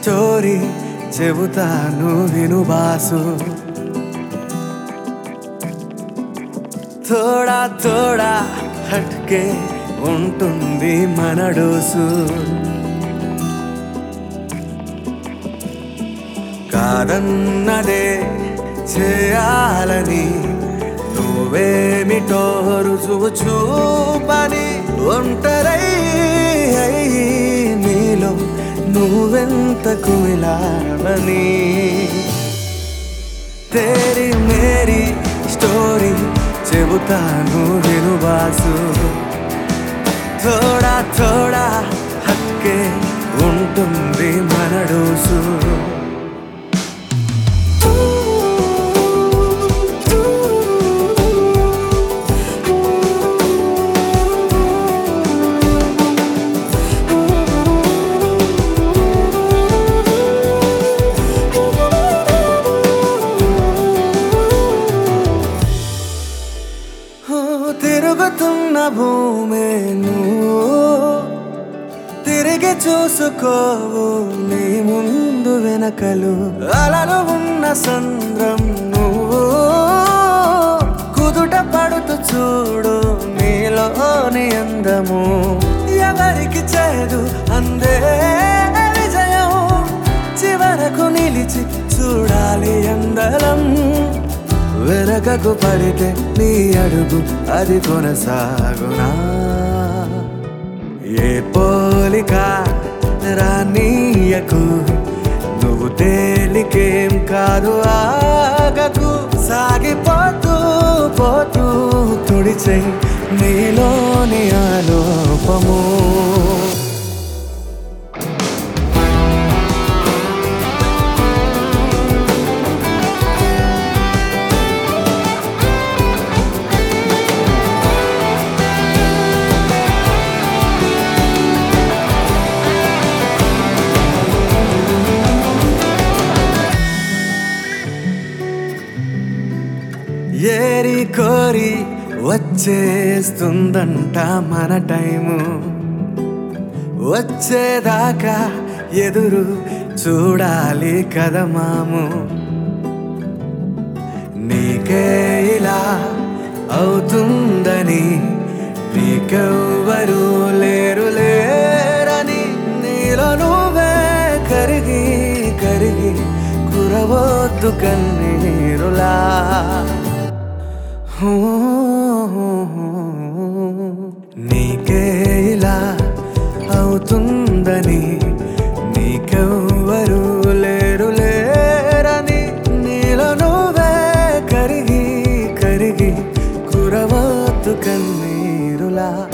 story చెబుతాను విను boss థోడా థోడా hatke ఉంటుంది మన డోసు కాదన్నదే చేయాలని నువ్వేమిటో రుజువు చూపని ఒంటరై అయి నీలో నువ్వెంత కుమిలావని తేరి మేరీ స్టోరీ చెబుతాను విను బాసు థోడా థోడా హక్కే ఉంటుంది మన డోసు ఓ, తిరుగుతున్న భూమే నువ్వు తిరిగి చూసుకోవు నీ ముందు వెనకలు అలలు ఉన్న సంద్రం నువ్వు కుదుట పడుతూ చూడు నీలోని అందము ఎవరికి చేదు అందే విజయం చివరకు నిలిచి చూడాలి అందరం వెనకకు పడితే నీ అడుగు అది కొనసాగునా ఏ పోలిక రానీయకు నువ్వు తేలికేం కాదు ఆగకు సాగిపోతూ పోతూ తుడిచై నీలోని ఆలోపము ఏరి కోరి వచ్చేస్తుందంట మన టైము వచ్చేదాకా ఎదురు చూడాలి కదా మాము నీకే ఇలా అవుతుందని నీకెవ్వరు లేరు లేరని నీలో నువ్వే కరిగి కరిగి కురవద్దు కన్నీరులా హూ, నీకే ఇలా అవుతుందని నీకెవ్వరు లేరు లేరని నీలో నువ్వే కరిగి కరిగి కురవద్దు కన్నీరులా